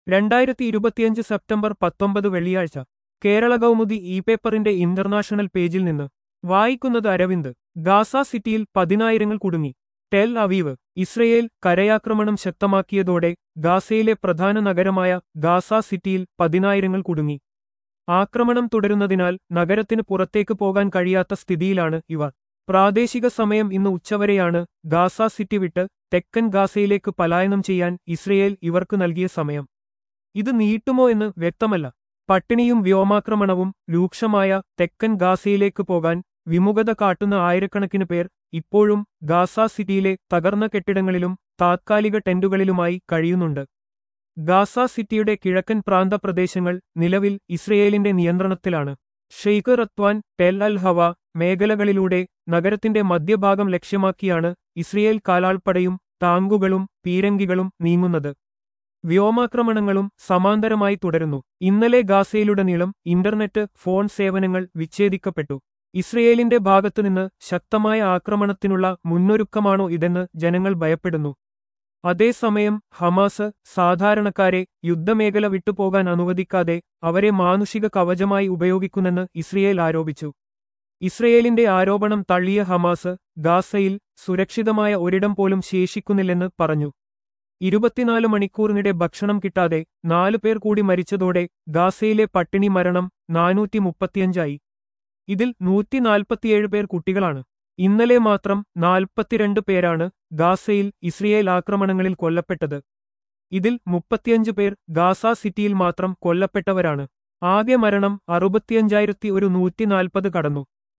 രണ്ടായിരത്തി ഇരുപത്തിയഞ്ച് സെപ്റ്റംബർ പത്തൊമ്പത് വെള്ളിയാഴ്ച കേരള കൗമുദി ഇ പേപ്പറിന്റെ ഇന്റർനാഷണൽ പേജിൽ നിന്ന് വായിക്കുന്നത് അരവിന്ദ് ഗാസ സിറ്റിയിൽ പതിനായിരങ്ങൾ കുടുങ്ങി ടെൽ അവീവ് ഇസ്രയേൽ കരയാക്രമണം ശക്തമാക്കിയതോടെ ഗാസയിലെ പ്രധാന നഗരമായ ഗാസ സിറ്റിയിൽ പതിനായിരങ്ങൾ കുടുങ്ങി ആക്രമണം തുടരുന്നതിനാൽ നഗരത്തിന് പുറത്തേക്ക് പോകാൻ കഴിയാത്ത സ്ഥിതിയിലാണ് ഇവർ പ്രാദേശിക സമയം ഇന്ന് ഉച്ചവരെയാണ് ഗാസ സിറ്റി വിട്ട് തെക്കൻ ഗാസയിലേക്ക് പലായനം ചെയ്യാൻ ഇസ്രയേൽ ഇവർക്ക് നൽകിയ സമയം ഇത് നീട്ടുമോ എന്ന് വ്യക്തമല്ല പട്ടിണിയും വ്യോമാക്രമണവും രൂക്ഷമായ തെക്കൻ ഗാസയിലേക്ക് പോകാൻ വിമുഖത കാട്ടുന്ന ആയിരക്കണക്കിന് പേർ ഇപ്പോഴും ഗാസ സിറ്റിയിലെ തകർന്ന കെട്ടിടങ്ങളിലും താത്കാലിക ടെന്റുകളിലുമായി കഴിയുന്നുണ്ട് ഗാസ സിറ്റിയുടെ കിഴക്കൻ പ്രാന്തപ്രദേശങ്ങൾ നിലവിൽ ഇസ്രയേലിന്റെ നിയന്ത്രണത്തിലാണ് ഷെയ്ഖ് റത്വാൻ ടെൽ അൽ ഹവ മേഖലകളിലൂടെ നഗരത്തിന്റെ മധ്യഭാഗം ലക്ഷ്യമാക്കിയാണ് ഇസ്രയേൽ കാലാൾപ്പടയും ടാങ്കുകളും പീരങ്കികളും നീങ്ങുന്നത് വ്യോമാക്രമണങ്ങളും സമാന്തരമായി തുടരുന്നു ഇന്നലെ ഗാസയിലുടനീളം ഇന്റർനെറ്റ് ഫോൺ സേവനങ്ങൾ വിച്ഛേദിക്കപ്പെട്ടു ഇസ്രയേലിന്റെ ഭാഗത്തുനിന്ന് ശക്തമായ ആക്രമണത്തിനുള്ള മുന്നൊരുക്കമാണോ ഇതെന്ന് ജനങ്ങൾ ഭയപ്പെടുന്നു അതേസമയം ഹമാസ് സാധാരണക്കാരെ യുദ്ധമേഖല വിട്ടുപോകാൻ അനുവദിക്കാതെ അവരെ മാനുഷിക കവചമായി ഉപയോഗിക്കുന്നെന്ന് ഇസ്രയേൽ ആരോപിച്ചു ഇസ്രയേലിന്റെ ആരോപണം തള്ളിയ ഹമാസ് ഗാസയിൽ സുരക്ഷിതമായ ഒരിടം പോലും ശേഷിക്കുന്നില്ലെന്ന് പറഞ്ഞു ഇരുപത്തിനാല് മണിക്കൂറിനിടെ ഭക്ഷണം കിട്ടാതെ നാലു പേർ കൂടി മരിച്ചതോടെ ഗാസയിലെ പട്ടിണി മരണം നാനൂറ്റി മുപ്പത്തിയഞ്ചായി ഇതിൽ നൂറ്റിനാൽപ്പത്തിയേഴ് പേർ കുട്ടികളാണ് ഇന്നലെ മാത്രം നാൽപ്പത്തിരണ്ട് പേരാണ് ഗാസയിൽ ഇസ്രയേൽ ആക്രമണങ്ങളിൽ കൊല്ലപ്പെട്ടത് ഇതിൽ മുപ്പത്തിയഞ്ച് പേർ ഗാസ സിറ്റിയിൽ മാത്രം കൊല്ലപ്പെട്ടവരാണ് ആകെ മരണം അറുപത്തിയഞ്ചായിരത്തി ഒരു നൂറ്റിനാൽപ്പത് കടന്നു